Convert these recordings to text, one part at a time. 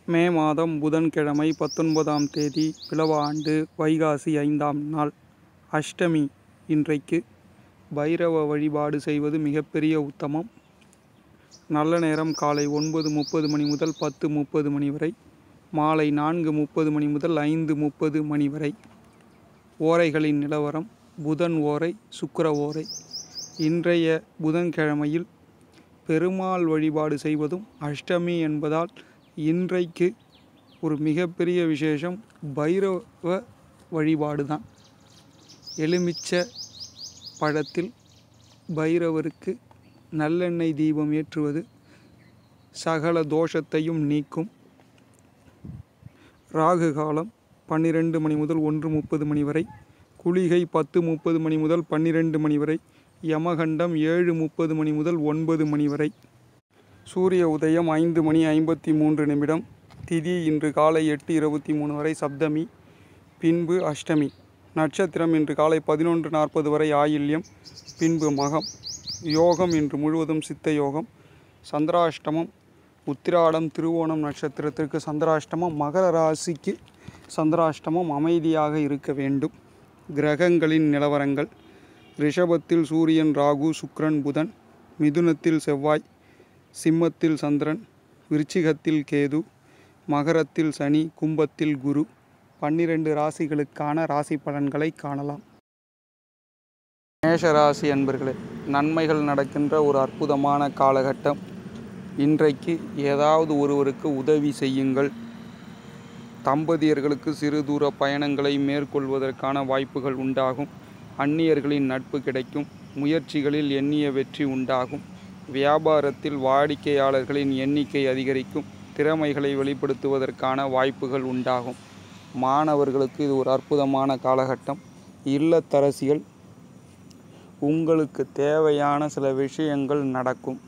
மே மாதம் புதன்கிழமை பத்தொன்பதாம் தேதி பிலவ ஆண்டு வைகாசி ஐந்தாம் நாள் அஷ்டமி இன்றைக்கு பைரவ வழிபாடு செய்வது மிகப்பெரிய உத்தமம் நல்ல நேரம் காலை ஒன்பது முப்பது மணி முதல் பத்து முப்பது மணி வரை மாலை நான்கு முப்பது மணி முதல் ஐந்து முப்பது மணி வரை ஓரைகளின் நிலவரம் புதன் ஓரை சுக்கிர ஓரை இன்றைய புதன்கிழமையில் பெருமாள் வழிபாடு செய்வதும் அஷ்டமி என்பதால் இன்றைக்கு ஒரு மிகப்பெரிய விசேஷம் பைரவ வழிபாடு தான் எலுமிச்ச பழத்தில் பைரவருக்கு நல்லெண்ணெய் தீபம் ஏற்றுவது சகல தோஷத்தையும் நீக்கும் ராகு காலம் பன்னிரெண்டு மணி முதல் ஒன்று முப்பது மணி வரை குளிகை பத்து முப்பது மணி முதல் பன்னிரெண்டு மணி வரை யமகண்டம் ஏழு முப்பது மணி முதல் ஒன்பது மணி வரை சூரிய உதயம் ஐந்து மணி ஐம்பத்தி மூன்று நிமிடம் திதி இன்று காலை எட்டு இருபத்தி மூணு வரை சப்தமி பின்பு அஷ்டமி நட்சத்திரம் இன்று காலை பதினொன்று நாற்பது வரை ஆயில்யம் பின்பு மகம் யோகம் இன்று முழுவதும் சித்த யோகம் சந்திராஷ்டமம் உத்திராடம் திருவோணம் நட்சத்திரத்திற்கு சந்திராஷ்டமம் மகர ராசிக்கு சந்திராஷ்டமம் அமைதியாக இருக்க வேண்டும் கிரகங்களின் நிலவரங்கள் ரிஷபத்தில் சூரியன் ராகு சுக்கிரன் புதன் மிதுனத்தில் செவ்வாய் சிம்மத்தில் சந்திரன் விருச்சிகத்தில் கேது மகரத்தில் சனி கும்பத்தில் குரு பன்னிரண்டு ராசிகளுக்கான ராசி பலன்களை காணலாம் மேஷராசி அன்பர்களே நன்மைகள் நடக்கின்ற ஒரு அற்புதமான காலகட்டம் இன்றைக்கு ஏதாவது ஒருவருக்கு உதவி செய்யுங்கள் தம்பதியர்களுக்கு சிறு தூர பயணங்களை மேற்கொள்வதற்கான வாய்ப்புகள் உண்டாகும் அந்நியர்களின் நட்பு கிடைக்கும் முயற்சிகளில் எண்ணிய வெற்றி உண்டாகும் வியாபாரத்தில் வாடிக்கையாளர்களின் எண்ணிக்கை அதிகரிக்கும் திறமைகளை வெளிப்படுத்துவதற்கான வாய்ப்புகள் உண்டாகும் மாணவர்களுக்கு இது ஒரு அற்புதமான காலகட்டம் இல்லத்தரசிகள் உங்களுக்கு தேவையான சில விஷயங்கள் நடக்கும்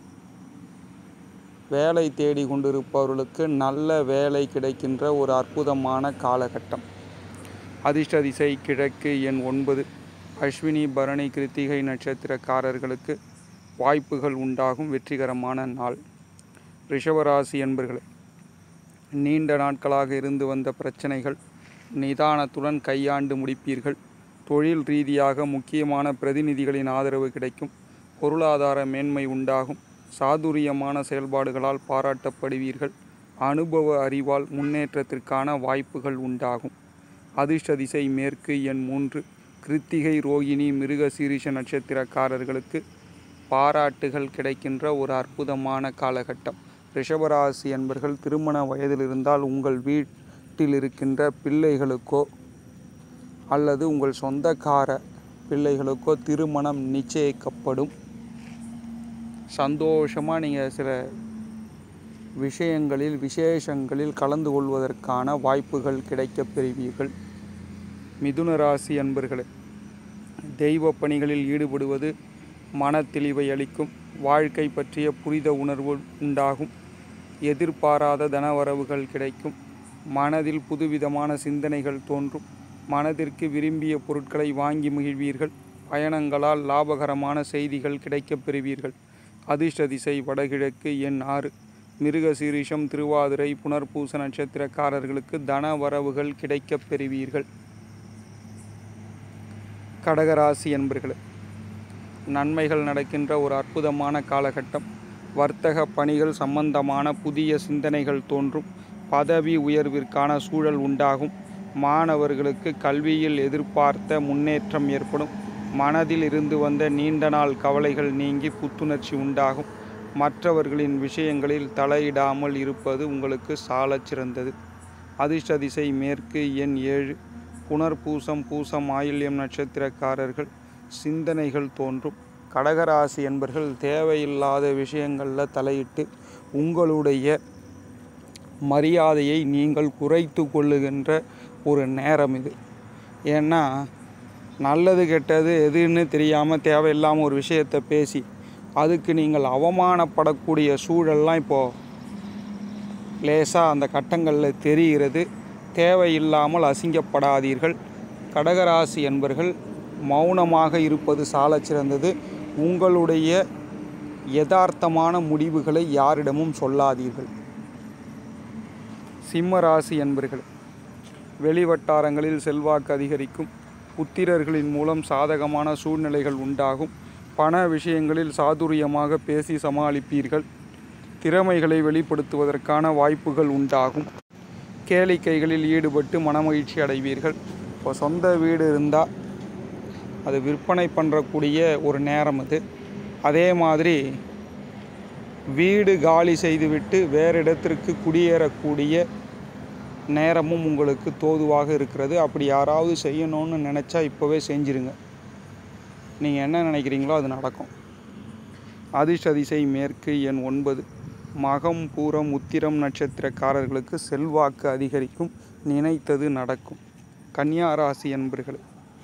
வேலை தேடி கொண்டிருப்பவர்களுக்கு நல்ல வேலை கிடைக்கின்ற ஒரு அற்புதமான காலகட்டம் அதிர்ஷ்ட திசை கிழக்கு எண் ஒன்பது அஸ்வினி பரணி கிருத்திகை நட்சத்திரக்காரர்களுக்கு வாய்ப்புகள் உண்டாகும் வெற்றிகரமான நாள் ரிஷபராசி என்பர்களே நீண்ட நாட்களாக இருந்து வந்த பிரச்சனைகள் நிதானத்துடன் கையாண்டு முடிப்பீர்கள் தொழில் ரீதியாக முக்கியமான பிரதிநிதிகளின் ஆதரவு கிடைக்கும் பொருளாதார மேன்மை உண்டாகும் சாதுரியமான செயல்பாடுகளால் பாராட்டப்படுவீர்கள் அனுபவ அறிவால் முன்னேற்றத்திற்கான வாய்ப்புகள் உண்டாகும் அதிர்ஷ்ட திசை மேற்கு எண் மூன்று கிருத்திகை ரோகிணி மிருக சீரிஷ நட்சத்திரக்காரர்களுக்கு பாராட்டுகள் கிடைக்கின்ற ஒரு அற்புதமான காலகட்டம் ரிஷபராசி என்பர்கள் திருமண வயதில் இருந்தால் உங்கள் வீட்டில் இருக்கின்ற பிள்ளைகளுக்கோ அல்லது உங்கள் சொந்தக்கார பிள்ளைகளுக்கோ திருமணம் நிச்சயிக்கப்படும் சந்தோஷமாக நீங்கள் சில விஷயங்களில் விசேஷங்களில் கலந்து கொள்வதற்கான வாய்ப்புகள் கிடைக்கப் பெறுவீர்கள் மிதுன ராசி அன்பர்களே தெய்வ பணிகளில் ஈடுபடுவது மன தெளிவை அளிக்கும் வாழ்க்கை பற்றிய புரித உணர்வு உண்டாகும் எதிர்பாராத தனவரவுகள் கிடைக்கும் மனதில் புதுவிதமான சிந்தனைகள் தோன்றும் மனதிற்கு விரும்பிய பொருட்களை வாங்கி மகிழ்வீர்கள் பயணங்களால் லாபகரமான செய்திகள் கிடைக்கப் பெறுவீர்கள் அதிர்ஷ்ட திசை வடகிழக்கு எண் ஆறு மிருக சீரிஷம் திருவாதிரை புனர்பூச நட்சத்திரக்காரர்களுக்கு தன வரவுகள் கிடைக்கப் பெறுவீர்கள் கடகராசி என்பர்களே நன்மைகள் நடக்கின்ற ஒரு அற்புதமான காலகட்டம் வர்த்தக பணிகள் சம்பந்தமான புதிய சிந்தனைகள் தோன்றும் பதவி உயர்விற்கான சூழல் உண்டாகும் மாணவர்களுக்கு கல்வியில் எதிர்பார்த்த முன்னேற்றம் ஏற்படும் மனதில் இருந்து வந்த நீண்ட நாள் கவலைகள் நீங்கி புத்துணர்ச்சி உண்டாகும் மற்றவர்களின் விஷயங்களில் தலையிடாமல் இருப்பது உங்களுக்கு சாலச் சிறந்தது அதிர்ஷ்ட திசை மேற்கு எண் ஏழு புனர்பூசம் பூசம் ஆயில்யம் நட்சத்திரக்காரர்கள் சிந்தனைகள் தோன்றும் கடகராசி என்பர்கள் தேவையில்லாத விஷயங்களில் தலையிட்டு உங்களுடைய மரியாதையை நீங்கள் குறைத்து கொள்ளுகின்ற ஒரு நேரம் இது ஏன்னா நல்லது கெட்டது எதுன்னு தெரியாமல் தேவையில்லாமல் ஒரு விஷயத்தை பேசி அதுக்கு நீங்கள் அவமானப்படக்கூடிய சூழல்லாம் இப்போது லேசாக அந்த கட்டங்களில் தெரிகிறது தேவையில்லாமல் அசிங்கப்படாதீர்கள் கடகராசி என்பர்கள் மௌனமாக இருப்பது சாலச் சிறந்தது உங்களுடைய யதார்த்தமான முடிவுகளை யாரிடமும் சொல்லாதீர்கள் சிம்ம ராசி என்பர்கள் வெளிவட்டாரங்களில் செல்வாக்கு அதிகரிக்கும் புத்திரர்களின் மூலம் சாதகமான சூழ்நிலைகள் உண்டாகும் பண விஷயங்களில் சாதுரியமாக பேசி சமாளிப்பீர்கள் திறமைகளை வெளிப்படுத்துவதற்கான வாய்ப்புகள் உண்டாகும் கேளிக்கைகளில் ஈடுபட்டு மனமகிழ்ச்சி அடைவீர்கள் இப்போ சொந்த வீடு இருந்தால் அது விற்பனை பண்ணுறக்கூடிய ஒரு நேரம் அது அதே மாதிரி வீடு காலி செய்துவிட்டு வேறு இடத்திற்கு குடியேறக்கூடிய நேரமும் உங்களுக்கு தோதுவாக இருக்கிறது அப்படி யாராவது செய்யணும்னு நினச்சா இப்போவே செஞ்சிருங்க நீங்கள் என்ன நினைக்கிறீங்களோ அது நடக்கும் அதிர்ஷ்ட மேற்கு எண் ஒன்பது மகம் பூரம் உத்திரம் நட்சத்திரக்காரர்களுக்கு செல்வாக்கு அதிகரிக்கும் நினைத்தது நடக்கும் கன்னியா ராசி என்பர்கள்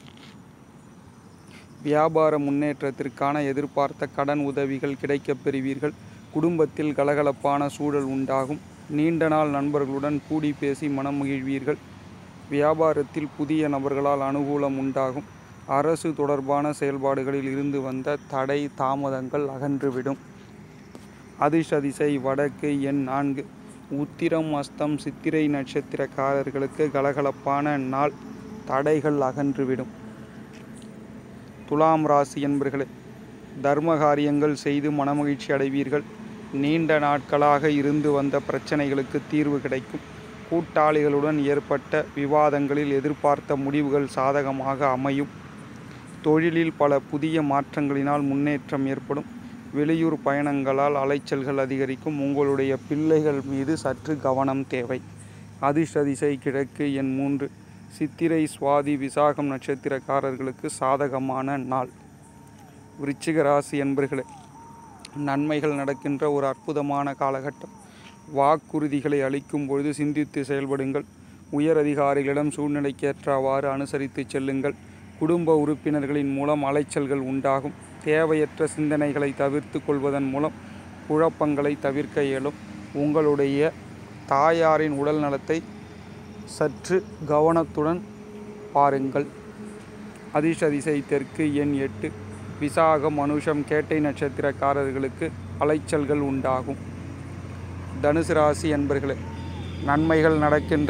வியாபார முன்னேற்றத்திற்கான எதிர்பார்த்த கடன் உதவிகள் கிடைக்கப் பெறுவீர்கள் குடும்பத்தில் கலகலப்பான சூழல் உண்டாகும் நீண்ட நாள் நண்பர்களுடன் கூடி பேசி மனம் மகிழ்வீர்கள் வியாபாரத்தில் புதிய நபர்களால் அனுகூலம் உண்டாகும் அரசு தொடர்பான செயல்பாடுகளில் இருந்து வந்த தடை தாமதங்கள் அகன்றுவிடும் அதிர்ஷ்ட திசை வடக்கு எண் நான்கு உத்திரம் அஸ்தம் சித்திரை நட்சத்திரக்காரர்களுக்கு கலகலப்பான நாள் தடைகள் அகன்றுவிடும் துலாம் ராசி என்பர்களே தர்ம காரியங்கள் செய்து மனமகிழ்ச்சி அடைவீர்கள் நீண்ட நாட்களாக இருந்து வந்த பிரச்சனைகளுக்கு தீர்வு கிடைக்கும் கூட்டாளிகளுடன் ஏற்பட்ட விவாதங்களில் எதிர்பார்த்த முடிவுகள் சாதகமாக அமையும் தொழிலில் பல புதிய மாற்றங்களினால் முன்னேற்றம் ஏற்படும் வெளியூர் பயணங்களால் அலைச்சல்கள் அதிகரிக்கும் உங்களுடைய பிள்ளைகள் மீது சற்று கவனம் தேவை அதிர்ஷ்ட திசை கிழக்கு எண் மூன்று சித்திரை சுவாதி விசாகம் நட்சத்திரக்காரர்களுக்கு சாதகமான நாள் விருச்சிக ராசி என்பர்களே நன்மைகள் நடக்கின்ற ஒரு அற்புதமான காலகட்டம் வாக்குறுதிகளை அளிக்கும் பொழுது சிந்தித்து செயல்படுங்கள் உயர் அதிகாரிகளிடம் சூழ்நிலைக்கேற்றவாறு அனுசரித்து செல்லுங்கள் குடும்ப உறுப்பினர்களின் மூலம் அலைச்சல்கள் உண்டாகும் தேவையற்ற சிந்தனைகளை தவிர்த்து கொள்வதன் மூலம் குழப்பங்களை தவிர்க்க இயலும் உங்களுடைய தாயாரின் உடல் நலத்தை சற்று கவனத்துடன் பாருங்கள் அதிர்ஷ்ட திசை தெற்கு எண் எட்டு விசாகம் மனுஷம் கேட்டை நட்சத்திரக்காரர்களுக்கு அலைச்சல்கள் உண்டாகும் தனுசு ராசி என்பர்களே நன்மைகள் நடக்கின்ற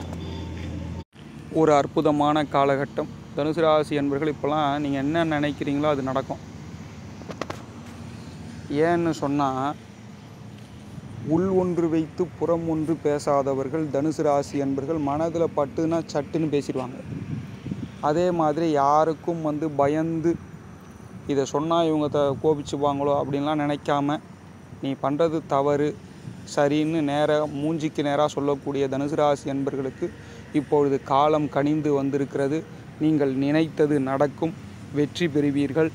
ஒரு அற்புதமான காலகட்டம் தனுசு ராசி என்பர்கள் இப்போலாம் நீங்கள் என்ன நினைக்கிறீங்களோ அது நடக்கும் ஏன்னு சொன்னால் உள் ஒன்று வைத்து புறம் ஒன்று பேசாதவர்கள் தனுசு ராசி என்பர்கள் மனதில் பட்டுனா சட்டுன்னு பேசிடுவாங்க அதே மாதிரி யாருக்கும் வந்து பயந்து இதை சொன்னால் இவங்க த கோபிச்சுப்பாங்களோ அப்படின்லாம் நினைக்காம நீ பண்ணுறது தவறு சரின்னு நேராக மூஞ்சிக்கு நேராக சொல்லக்கூடிய தனுசு ராசி என்பர்களுக்கு இப்பொழுது காலம் கனிந்து வந்திருக்கிறது நீங்கள் நினைத்தது நடக்கும் வெற்றி பெறுவீர்கள்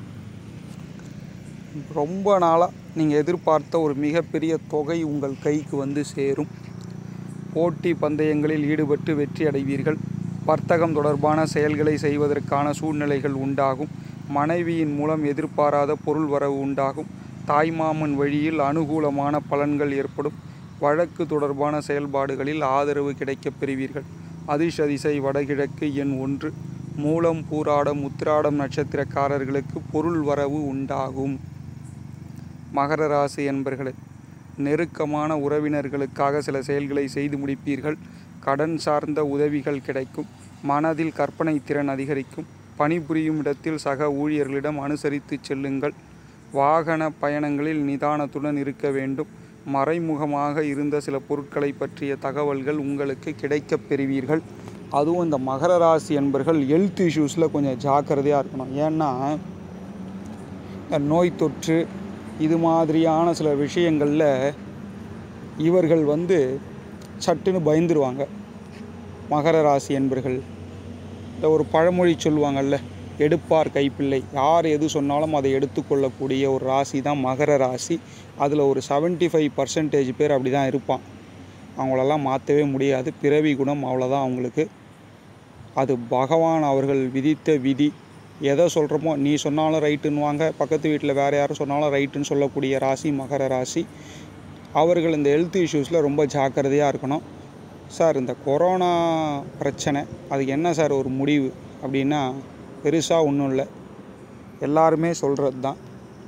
ரொம்ப நாளாக நீங்கள் எதிர்பார்த்த ஒரு மிகப்பெரிய தொகை உங்கள் கைக்கு வந்து சேரும் போட்டி பந்தயங்களில் ஈடுபட்டு வெற்றி அடைவீர்கள் வர்த்தகம் தொடர்பான செயல்களை செய்வதற்கான சூழ்நிலைகள் உண்டாகும் மனைவியின் மூலம் எதிர்பாராத பொருள் வரவு உண்டாகும் தாய்மாமன் வழியில் அனுகூலமான பலன்கள் ஏற்படும் வழக்கு தொடர்பான செயல்பாடுகளில் ஆதரவு கிடைக்கப் பெறுவீர்கள் அதிர்ஷ்ட திசை வடகிழக்கு எண் ஒன்று மூலம் பூராடம் உத்திராடம் நட்சத்திரக்காரர்களுக்கு பொருள் வரவு உண்டாகும் மகர ராசி என்பர்களே நெருக்கமான உறவினர்களுக்காக சில செயல்களை செய்து முடிப்பீர்கள் கடன் சார்ந்த உதவிகள் கிடைக்கும் மனதில் கற்பனை திறன் அதிகரிக்கும் பணிபுரியும் இடத்தில் சக ஊழியர்களிடம் அனுசரித்து செல்லுங்கள் வாகன பயணங்களில் நிதானத்துடன் இருக்க வேண்டும் மறைமுகமாக இருந்த சில பொருட்களை பற்றிய தகவல்கள் உங்களுக்கு கிடைக்கப் பெறுவீர்கள் அதுவும் இந்த மகர ராசி என்பர்கள் ஹெல்த் இஷ்யூஸில் கொஞ்சம் ஜாக்கிரதையாக இருக்கணும் ஏன்னா இந்த நோய் தொற்று இது மாதிரியான சில விஷயங்களில் இவர்கள் வந்து சட்டுன்னு பயந்துருவாங்க மகர ராசி என்பர்கள் இந்த ஒரு பழமொழி சொல்லுவாங்கல்ல எடுப்பார் கைப்பிள்ளை யார் எது சொன்னாலும் அதை எடுத்துக்கொள்ளக்கூடிய ஒரு ராசி தான் மகர ராசி அதில் ஒரு 75% ஃபைவ் பர்சன்டேஜ் பேர் அப்படி தான் இருப்பான் அவங்களெல்லாம் மாற்றவே முடியாது பிறவி குணம் அவ்வளோதான் அவங்களுக்கு அது பகவான் அவர்கள் விதித்த விதி எதை சொல்கிறோமோ நீ சொன்னாலும் ரைட்டுன்னுவாங்க பக்கத்து வீட்டில் வேறு யாரும் சொன்னாலும் ரைட்டுன்னு சொல்லக்கூடிய ராசி மகர ராசி அவர்கள் இந்த ஹெல்த் இஷ்யூஸில் ரொம்ப ஜாக்கிரதையாக இருக்கணும் சார் இந்த கொரோனா பிரச்சனை அதுக்கு என்ன சார் ஒரு முடிவு அப்படின்னா பெருசாக ஒன்றும் இல்லை எல்லாருமே சொல்கிறது தான்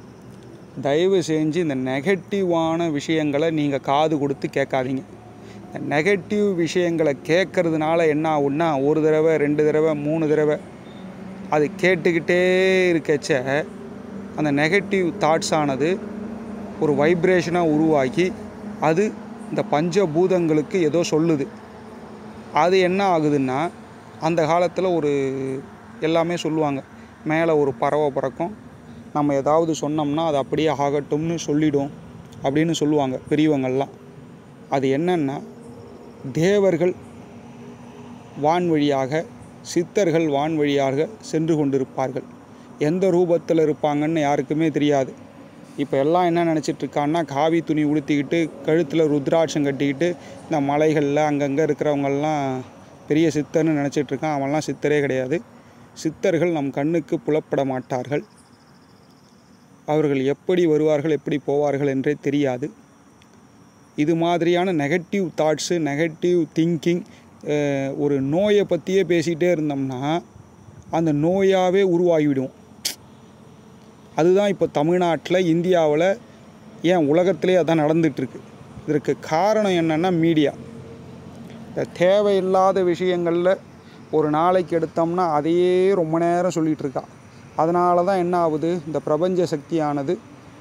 தயவு செஞ்சு இந்த நெகட்டிவான விஷயங்களை நீங்கள் காது கொடுத்து கேட்காதீங்க நெகட்டிவ் விஷயங்களை கேட்கறதுனால என்ன ஆகுன்னா ஒரு தடவை ரெண்டு தடவை மூணு தடவை அது கேட்டுக்கிட்டே இருக்கச்ச அந்த நெகட்டிவ் தாட்ஸ் ஆனது ஒரு வைப்ரேஷனாக உருவாக்கி அது இந்த பஞ்சபூதங்களுக்கு ஏதோ சொல்லுது அது என்ன ஆகுதுன்னா அந்த காலத்தில் ஒரு எல்லாமே சொல்லுவாங்க மேலே ஒரு பறவை பறக்கும் நம்ம ஏதாவது சொன்னோம்னா அது அப்படியே ஆகட்டும்னு சொல்லிடும் அப்படின்னு சொல்லுவாங்க பெரியவங்கள்லாம் அது என்னன்னா தேவர்கள் வான் வழியாக சித்தர்கள் வான் வழியாக சென்று கொண்டிருப்பார்கள் எந்த ரூபத்தில் இருப்பாங்கன்னு யாருக்குமே தெரியாது இப்போ எல்லாம் என்ன நினச்சிட்டு இருக்கான்னா காவி துணி உடுத்திக்கிட்டு கழுத்தில் ருத்ராட்சம் கட்டிக்கிட்டு இந்த மலைகளில் அங்கங்கே இருக்கிறவங்கெல்லாம் பெரிய சித்தர்னு நினச்சிட்டு இருக்கான் அவன்லாம் சித்தரே கிடையாது சித்தர்கள் நம் கண்ணுக்கு புலப்பட மாட்டார்கள் அவர்கள் எப்படி வருவார்கள் எப்படி போவார்கள் என்றே தெரியாது இது மாதிரியான நெகட்டிவ் தாட்ஸு நெகட்டிவ் திங்கிங் ஒரு நோயை பற்றியே பேசிகிட்டே இருந்தோம்னா அந்த நோயாகவே உருவாகிவிடும் அதுதான் இப்போ தமிழ்நாட்டில் இந்தியாவில் ஏன் உலகத்திலே அதான் நடந்துகிட்ருக்கு இதற்கு காரணம் என்னென்னா மீடியா இந்த தேவையில்லாத விஷயங்களில் ஒரு நாளைக்கு எடுத்தோம்னா அதையே ரொம்ப நேரம் சொல்லிகிட்டு இருக்கா அதனால தான் என்ன ஆகுது இந்த பிரபஞ்ச சக்தியானது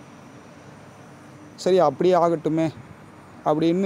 சரி அப்படியே ஆகட்டுமே அப்படின்னு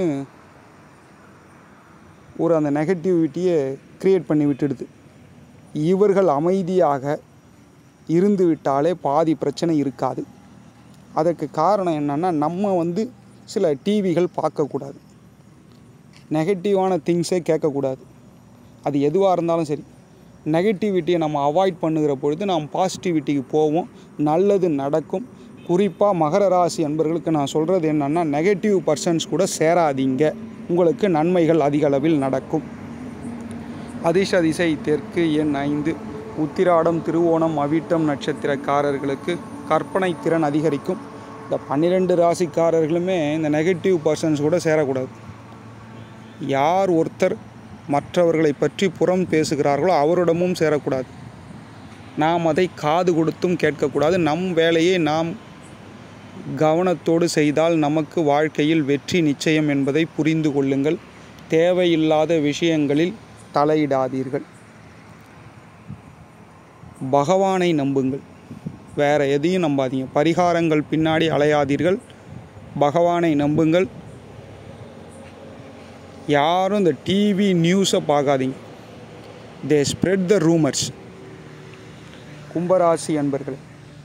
ஒரு அந்த நெகட்டிவிட்டியை க்ரியேட் பண்ணி விட்டுடுது இவர்கள் அமைதியாக இருந்து விட்டாலே பாதி பிரச்சனை இருக்காது அதற்கு காரணம் என்னென்னா நம்ம வந்து சில டிவிகள் பார்க்கக்கூடாது நெகட்டிவான திங்ஸே கேட்கக்கூடாது அது எதுவாக இருந்தாலும் சரி நெகட்டிவிட்டியை நம்ம அவாய்ட் பண்ணுகிற பொழுது நாம் பாசிட்டிவிட்டிக்கு போவோம் நல்லது நடக்கும் குறிப்பாக மகர ராசி அன்பர்களுக்கு நான் சொல்கிறது என்னென்னா நெகட்டிவ் பர்சன்ஸ் கூட சேராதீங்க உங்களுக்கு நன்மைகள் அதிக அளவில் நடக்கும் அதிர்ஷ திசை தெற்கு எண் ஐந்து உத்திராடம் திருவோணம் அவிட்டம் நட்சத்திரக்காரர்களுக்கு கற்பனை திறன் அதிகரிக்கும் இந்த பன்னிரெண்டு ராசிக்காரர்களுமே இந்த நெகட்டிவ் பர்சன்ஸ் கூட சேரக்கூடாது யார் ஒருத்தர் மற்றவர்களை பற்றி புறம் பேசுகிறார்களோ அவரிடமும் சேரக்கூடாது நாம் அதை காது கொடுத்தும் கேட்கக்கூடாது நம் வேலையை நாம் கவனத்தோடு செய்தால் நமக்கு வாழ்க்கையில் வெற்றி நிச்சயம் என்பதை புரிந்து கொள்ளுங்கள் தேவையில்லாத விஷயங்களில் தலையிடாதீர்கள் பகவானை நம்புங்கள் வேற எதையும் நம்பாதீங்க பரிகாரங்கள் பின்னாடி அலையாதீர்கள் பகவானை நம்புங்கள் யாரும் இந்த டிவி நியூஸை பார்க்காதீங்க தே ஸ்ப்ரெட் த ரூமர்ஸ் கும்பராசி அன்பர்களே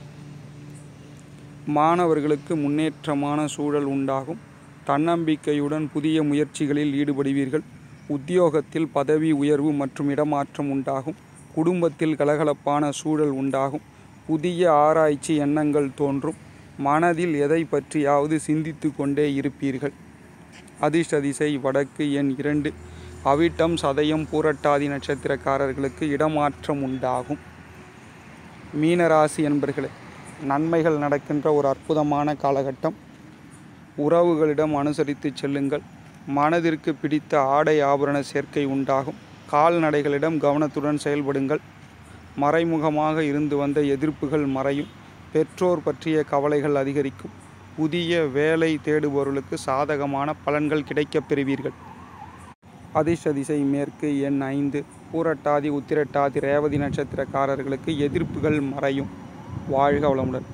மாணவர்களுக்கு முன்னேற்றமான சூழல் உண்டாகும் தன்னம்பிக்கையுடன் புதிய முயற்சிகளில் ஈடுபடுவீர்கள் உத்தியோகத்தில் பதவி உயர்வு மற்றும் இடமாற்றம் உண்டாகும் குடும்பத்தில் கலகலப்பான சூழல் உண்டாகும் புதிய ஆராய்ச்சி எண்ணங்கள் தோன்றும் மனதில் எதை பற்றியாவது சிந்தித்து கொண்டே இருப்பீர்கள் அதிர்ஷ்ட திசை வடக்கு எண் இரண்டு அவிட்டம் சதயம் பூரட்டாதி நட்சத்திரக்காரர்களுக்கு இடமாற்றம் உண்டாகும் மீனராசி என்பர்களே நன்மைகள் நடக்கின்ற ஒரு அற்புதமான காலகட்டம் உறவுகளிடம் அனுசரித்து செல்லுங்கள் மனதிற்கு பிடித்த ஆடை ஆபரண சேர்க்கை உண்டாகும் கால்நடைகளிடம் கவனத்துடன் செயல்படுங்கள் மறைமுகமாக இருந்து வந்த எதிர்ப்புகள் மறையும் பெற்றோர் பற்றிய கவலைகள் அதிகரிக்கும் புதிய வேலை தேடுபவர்களுக்கு சாதகமான பலன்கள் கிடைக்கப் பெறுவீர்கள் அதிர்ஷ்ட திசை மேற்கு எண் ஐந்து பூரட்டாதி உத்திரட்டாதி ரேவதி நட்சத்திரக்காரர்களுக்கு எதிர்ப்புகள் மறையும் வாழ்க வளமுடன்